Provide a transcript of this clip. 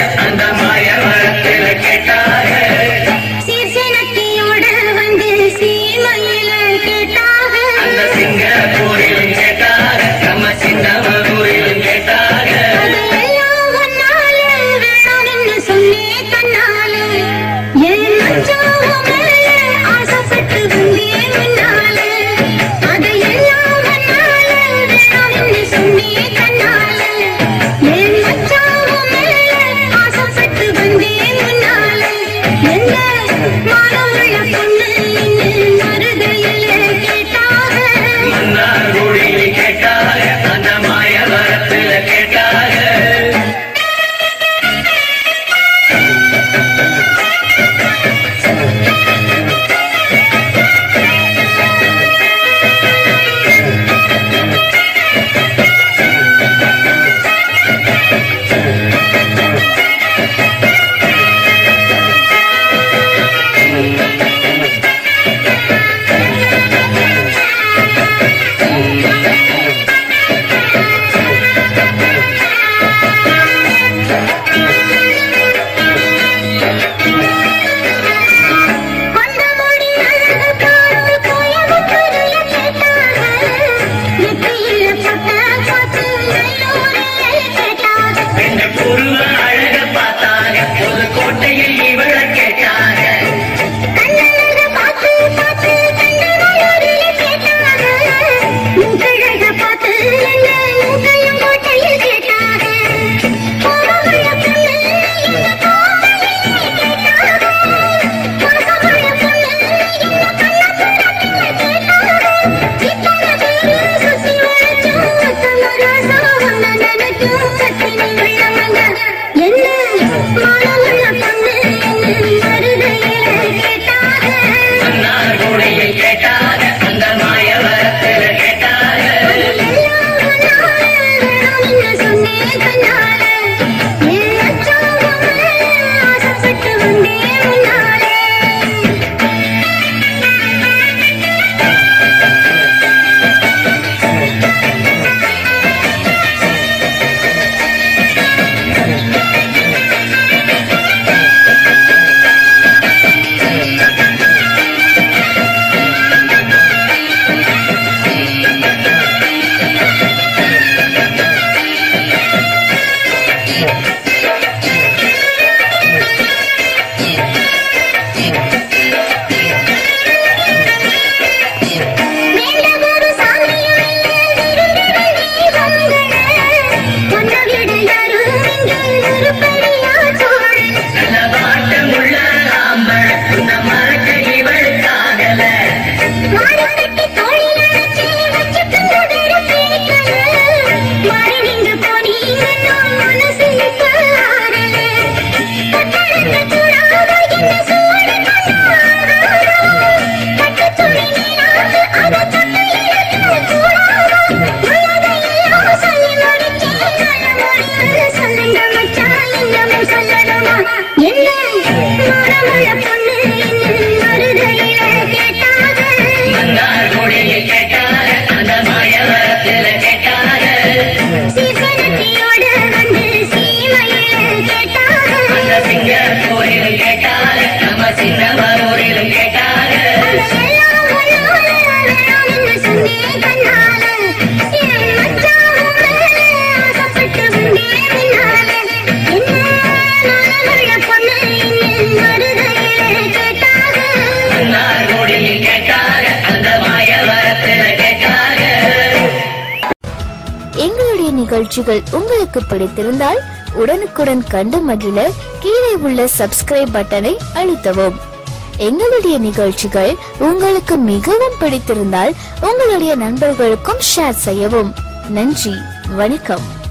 அந்த மாயவரத்தில் கேட்டாக சீர்சனத்தியோட வந்து சீமையில கேட்டாக அந்த சிங்கப்பூரிலும் கேட்டாக நம்ம சின்னமனூரிலும் கேட்டாக அதையெல்லாம் உன்னால வேணாம்னு சொன்னே தன்னால. என் மச்சான் மேல ஆசைப்பட்டு வந்தேன் முன்னால. அதையெல்லாம் உன்னால வேணாம்னு சொன்னே தன்னால. என் மச்சான் மேல ஆசைப்பட்டு வந்தேன் முன்னால. என்ன மானமுள்ள பொண்ணு இன்னு மருதையில கேட்டாக மன்னார் குடியில் கேட்டாக அந்த மாயவரத்தில் கேட்டாக கொண்டமொழி அழகு பார்த்து கோயம்புத்தூர்ல கேட்டாங்க. நெத்தியில பொட்ட பார்த்து நல்லூரில் கேட்டாங்க. இந்த குருவ அழக பார்த்தாங்க ஒரு கோட்டையில் இவள கேட்டாங்க கண்ணழக பார்த்து பார்த்து கண்டமலூரில் கேட்டாங்க. மூக்கழக பார்த்து என்ன மூக்கையும் கோட்டையில் கேட்டாங்க. கோவமுள்ள பொண்ணு என்ன கோவையில் கேட்டாங்க. மோசமுள்ள பொண்ணு என்ன கள்ளப்புறத்தில் கேட்டாங்க. இத்தனை பேரு சுத்தி வளைச்சும் மொத்தமா ராசா உன்னை நினைக்கும் சத்தினி உள்ளவங்க. என்ன மானமுள்ள பொண்ணு என்ன மருதையில கேட்டாங்க மன்னார் குடியில் கேட்டாக அந்த மாயவரத்தில் கேட்டாக நல்ல பாட்டமுள்ள ஆம்பள உன்ன மறக்க இவளுக்காகல என்ன மனமுள்ள பொண்ணு இன்னும் மருதையில கேட்டாக மன்னார் குடியில் கேட்டாக அந்த மாயவரத்தில் கேட்டாக சீசனத்தியோட வந்து சீமையில கேட்டாக அந்த சிங்கப்பூரிலும் கேட்டாக நம்ம சின்னமனூரிலும் கேட்டாக அதையெல்லாம் உன்னால வேணாம்னு சொன்னேன் கண்ணால. என் மச்சான் மேல ஆசைப்பட்டு வந்தேன் முன்னால. என்ன மனமுள்ள பொண்ணு இன்னும் மருதையில கேட்டாக மன்னார் குடியில் கேட்டாக அந்த மாயவரத்தில் கேட்டாக எங்களுடைய நிகழ்ச்சிகள் உங்களுக்கு பிடித்திருந்தால் உடனுக்குடன் கண்டு மகிழ கீழே உள்ள சப்ஸ்கிரைப் பட்டனை அழுத்தவும் எங்களுடைய நிகழ்ச்சிகள் உங்களுக்கு மிகவும் பிடித்திருந்தால் உங்களுடைய நண்பர்களுக்கும் ஷேர் செய்யவும் நன்றி வணக்கம்